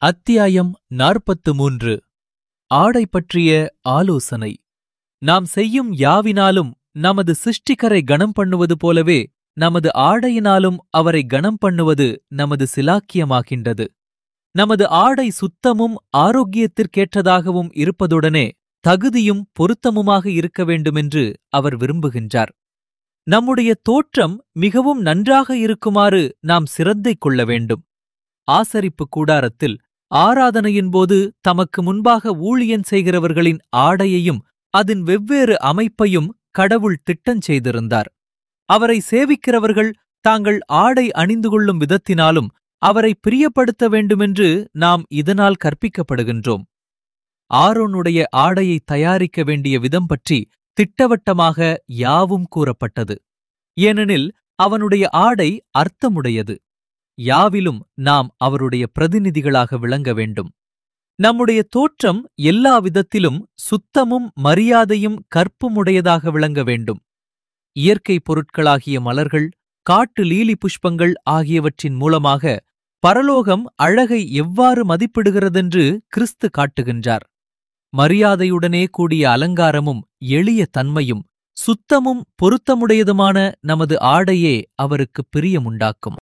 அத்தியாயம் நாற்பத்து மூன்று ஆடை பற்றிய ஆலோசனை நாம் செய்யும் யாவினாலும் நமது சிருஷ்டிகரை கனம் பண்ணுவது போலவே நமது ஆடையினாலும் அவரை கனம் பண்ணுவது நமது சிலாக்கியமாகின்றது நமது ஆடை சுத்தமும் ஆரோக்கியத்திற்கேற்றதாகவும் இருப்பதுடனே தகுதியும் பொருத்தமுமாக இருக்க வேண்டுமென்று அவர் விரும்புகின்றார் நம்முடைய தோற்றம் மிகவும் நன்றாக இருக்குமாறு நாம் சிரத்தை கொள்ள வேண்டும் ஆசரிப்பு கூடாரத்தில் ஆராதனையின்போது தமக்கு முன்பாக ஊழியன் செய்கிறவர்களின் ஆடையையும் அதன் வெவ்வேறு அமைப்பையும் கடவுள் திட்டஞ் செய்திருந்தார் அவரை சேவிக்கிறவர்கள் தாங்கள் ஆடை அணிந்து கொள்ளும் விதத்தினாலும் அவரை பிரியப்படுத்த வேண்டுமென்று நாம் இதனால் கற்பிக்கப்படுகின்றோம் ஆரோனுடைய ஆடையை தயாரிக்க வேண்டிய விதம் பற்றி திட்டவட்டமாக யாவும் கூறப்பட்டது ஏனெனில் அவனுடைய ஆடை அர்த்தமுடையது யாவிலும் நாம் அவருடைய பிரதிநிதிகளாக விளங்க வேண்டும் நம்முடைய தோற்றம் எல்லா விதத்திலும் சுத்தமும் மரியாதையும் கற்புமுடையதாக விளங்க வேண்டும் இயற்கை பொருட்களாகிய மலர்கள் காட்டு லீலி புஷ்பங்கள் ஆகியவற்றின் மூலமாக பரலோகம் அழகை எவ்வாறு மதிப்பிடுகிறதென்று கிறிஸ்து காட்டுகின்றார் மரியாதையுடனே கூடிய அலங்காரமும் எளிய தன்மையும் சுத்தமும் பொருத்தமுடையதுமான நமது ஆடையே அவருக்கு பிரியமுண்டாக்கும்